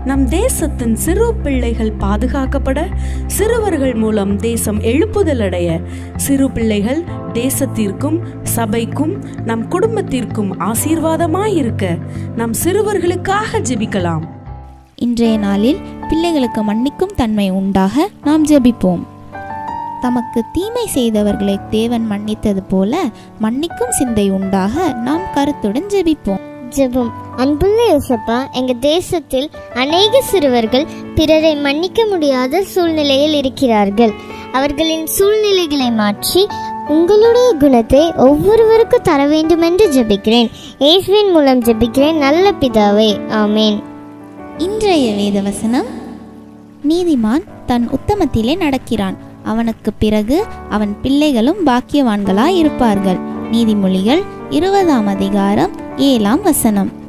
நம் தேசத்தின் சிறு பிள்ளைகள் பாதுகாக்கப்பட சிறுவர்கள் மூலம் தேசம் எழுப்புதல் அடைய சிறு பிள்ளைகள் தேசத்திற்கும் சபைக்கும் நம் குடும்பத்திற்கும் ஆசீர்வாதமாயிருக்க நம் சிறுவர்களுக்காக ஜெபிக்கலாம் இன்றைய நாளில் பிள்ளைகளுக்கு மன்னிக்கும் தன்மை உண்டாக நாம் ஜெபிப்போம் தமக்கு தீமை செய்தவர்களை தேவன் மன்னித்தது போல மன்னிக்கும் சிந்தை உண்டாக நாம் கருத்துடன் ஜெபிப்போம் ஜெபம் அன்புள்ள யோசப்பா எங்க தேசத்தில் அநேக சிறுவர்கள் பிறரை மன்னிக்க முடியாத சூழ்நிலையில் இருக்கிறார்கள் அவர்களின் சூழ்நிலைகளை மாற்றி உங்களுடைய குணத்தை ஒவ்வொருவருக்கும் தர வேண்டும் என்று ஜெபிக்கிறேன் இயேசுவின் மூலம் ஜெபிக்கிறேன் நல்ல பிதாவே ஆமேன் இன்றைய வேத வசனம் நீதிமான் தன் உத்தமத்திலே நடக்கிறான் அவனுக்கு பிறகு அவன் பிள்ளைகளும் பாக்கியவான்களாய் இருப்பார்கள் நீதிமொழிகள் இருபதாம் அதிகாரம் ஏழாம் வசனம்